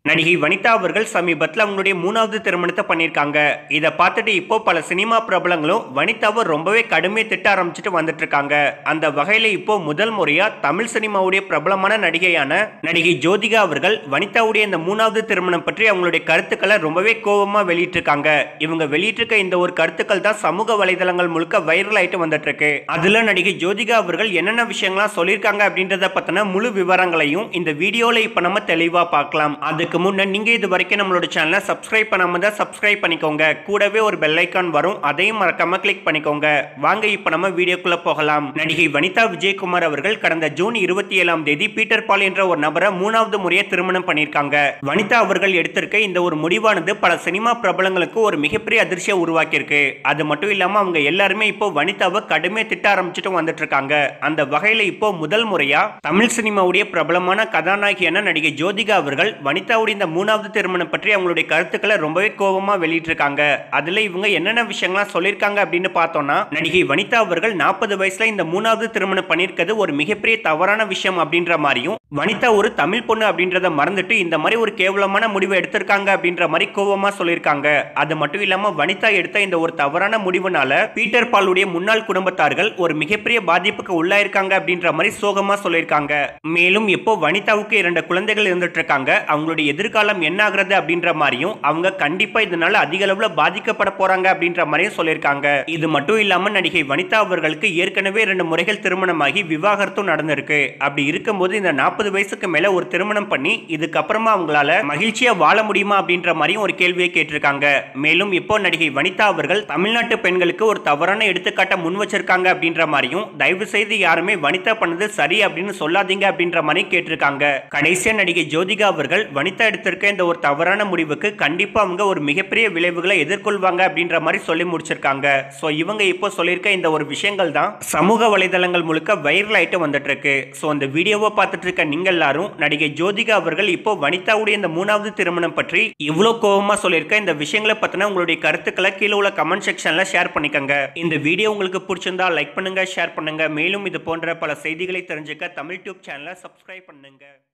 நடிகை வனிதா அவர்கள் சமீபத்தில் அவங்களுடைய மூணாவது திருமணத்தை பண்ணியிருக்காங்க இதை பார்த்துட்டு இப்போ பல சினிமா பிரபலங்களும் வனிதாவை ரொம்பவே கடுமையை திட்ட ஆரம்பிச்சுட்டு வந்துட்டு இருக்காங்க அந்த வகையில் இப்போ முதல் முறையா தமிழ் சினிமாவுடைய பிரபலமான நடிகையான நடிகை ஜோதிகா அவர்கள் வனிதாவுடைய இந்த மூணாவது திருமணம் பற்றி அவங்களுடைய கருத்துக்களை ரொம்பவே கோபமா வெளியிட்டிருக்காங்க இவங்க வெளியிட்டிருக்க இந்த ஒரு கருத்துக்கள் தான் சமூக வலைதளங்கள் முழுக்க வைரல் ஆயிட்டு வந்துட்டு இருக்கு அதுல நடிகை ஜோதிகா அவர்கள் என்னென்ன விஷயங்கள்லாம் சொல்லியிருக்காங்க அப்படின்றத பத்தின முழு விவரங்களையும் இந்த வீடியோல இப்ப நம்ம தெளிவா பார்க்கலாம் அதுக்கு முன்ன நீங்க இது வரைக்கும் நம்மளோட சேனலை சப்ஸ்கிரைப் பண்ணாம தான் சப்ஸ்கிரைப் பண்ணிக்கோங்க கூடவே ஒரு பெல் ஐக்கான் வரும் அதையும் மறக்காம கிளிக் பண்ணிக்கோங்க வாங்க இப்ப நம்ம வீடியோக்குள்ள போகலாம் நடிகை வனிதா விஜயகுமார் அவர்கள் கடந்த ஜூன் இருபத்தி ஏழாம் தேதி பீட்டர் பால் என்ற ஒரு நபரை மூணாவது முறையை திருமணம் பண்ணியிருக்காங்க வனிதா அவர்கள் எடுத்திருக்க இந்த ஒரு முடிவானது பல சினிமா பிரபலங்களுக்கு ஒரு மிகப்பெரிய அதிர்ச்சியை உருவாக்கியிருக்கு அது மட்டும் இல்லாம அவங்க எல்லாருமே இப்போ வனிதாவை கடுமையா திட்ட ஆரம்பிச்சுட்டு வந்துட்டு இருக்காங்க அந்த வகையில இப்போ முதல் முறையா தமிழ் சினிமாவுடைய பிரபலமான கதாநாயகியான நடிகை ஜோதிகா அவர்கள் வனிதாவுடைய இந்த மூணாவது திருமணம் பற்றி அவங்களுடைய கருத்துக்களை ரொம்பவே கோபமா வெளியிட்டிருக்காங்க அதுல இவங்க என்னென்ன விஷயங்கள்லாம் சொல்லியிருக்காங்க அப்படின்னு பார்த்தோம்னா நடிகை வனிதா அவர்கள் நாற்பது வயசுல இந்த மூணாவது திருமணம் பண்ணியிருக்கிறது ஒரு மிகப்பெரிய தவறான விஷயம் அப்படின்ற மாதிரியும் வனிதா ஒரு தமிழ் பொண்ணு அப்படின்றத மறந்துட்டு இந்த மாதிரி ஒரு கேவலமான முடிவை எடுத்திருக்காங்க அப்படின்ற மாதிரி கோபமா சொல்லியிருக்காங்க அது மட்டும் இல்லாம வனிதா எடுத்த இந்த ஒரு தவறான முடிவுனால பீட்டர் பாலுடைய முன்னாள் குடும்பத்தார்கள் ஒரு மிகப்பெரிய பாதிப்புக்கு உள்ளாயிருக்காங்க அப்படின்ற மாதிரி சோகமா சொல்லியிருக்காங்க மேலும் இப்போ வனிதாவுக்கு இரண்டு குழந்தைகள் இருந்துட்டு இருக்காங்க அவங்களுடைய எதிர்காலம் என்ன ஆகுறது அப்படின்ற மாதிரியும் அவங்க கண்டிப்பா இதனால அதிக அளவுல பாதிக்கப்பட போறாங்க அப்படின்ற மாதிரியும் சொல்லியிருக்காங்க இது மட்டும் இல்லாம நடிகை வனிதா அவர்களுக்கு ஏற்கனவே இரண்டு முறைகள் திருமணமாகி விவாகரத்தும் நடந்திருக்கு அப்படி இருக்கும்போது இந்த நாற்பது வயசுக்கு மேல ஒரு திருமணம் பண்ணி இதுக்கப்புறமா அவங்களால மகிழ்ச்சியா வாழ முடியுமா அப்படின்ற மாதிரியும் ஒரு கேள்வியை கேட்டிருக்காங்க மேலும் இப்போ நடிகை வனிதா அவர்கள் தமிழ்நாட்டு பெண்களுக்கு ஒரு தவறான எடுத்துக்காட்ட முன் வச்சிருக்காங்க அப்படின்ற மாதிரியும் தயவு செய்து யாருமே வனிதா பண்ணது சரி அப்படின்னு சொல்லாதீங்க அப்படின்ற மாதிரி கேட்டிருக்காங்க கடைசியா நடிகை ஜோதிகா அவர்கள் வனிதா எடுத்திருக்க இந்த ஒரு தவறான முடிவுக்கு கண்டிப்பா அவங்க ஒரு மிகப்பெரிய விளைவுகளை எதிர்கொள்வாங்க அப்படின்ற மாதிரி சொல்லி முடிச்சிருக்காங்க ஸோ இவங்க இப்போ சொல்லியிருக்க இந்த ஒரு விஷயங்கள் தான் சமூக வலைதளங்கள் முழுக்க வைரல் ஆயிட்டு வந்துட்டு இருக்கு ஸோ அந்த வீடியோவை பார்த்துட்டு இருக்க நீங்க எல்லாரும் நடிகை ஜோதிகா அவர்கள் இப்போ வனிதாவுடைய இந்த மூணாவது திருமணம் பற்றி இவ்வளோ கோபமா சொல்லியிருக்க இந்த விஷயங்களை பத்தின உங்களுடைய கருத்துக்களை கீழே உள்ள கமெண்ட் செக்ஷன்ல ஷேர் பண்ணிக்கோங்க இந்த வீடியோ உங்களுக்கு பிடிச்சிருந்தா லைக் பண்ணுங்க ஷேர் பண்ணுங்க மேலும் இது போன்ற பல செய்திகளை தெரிஞ்சுக்க தமிழ் டியூப் சேனலை சப்ஸ்கிரைப் பண்ணுங்க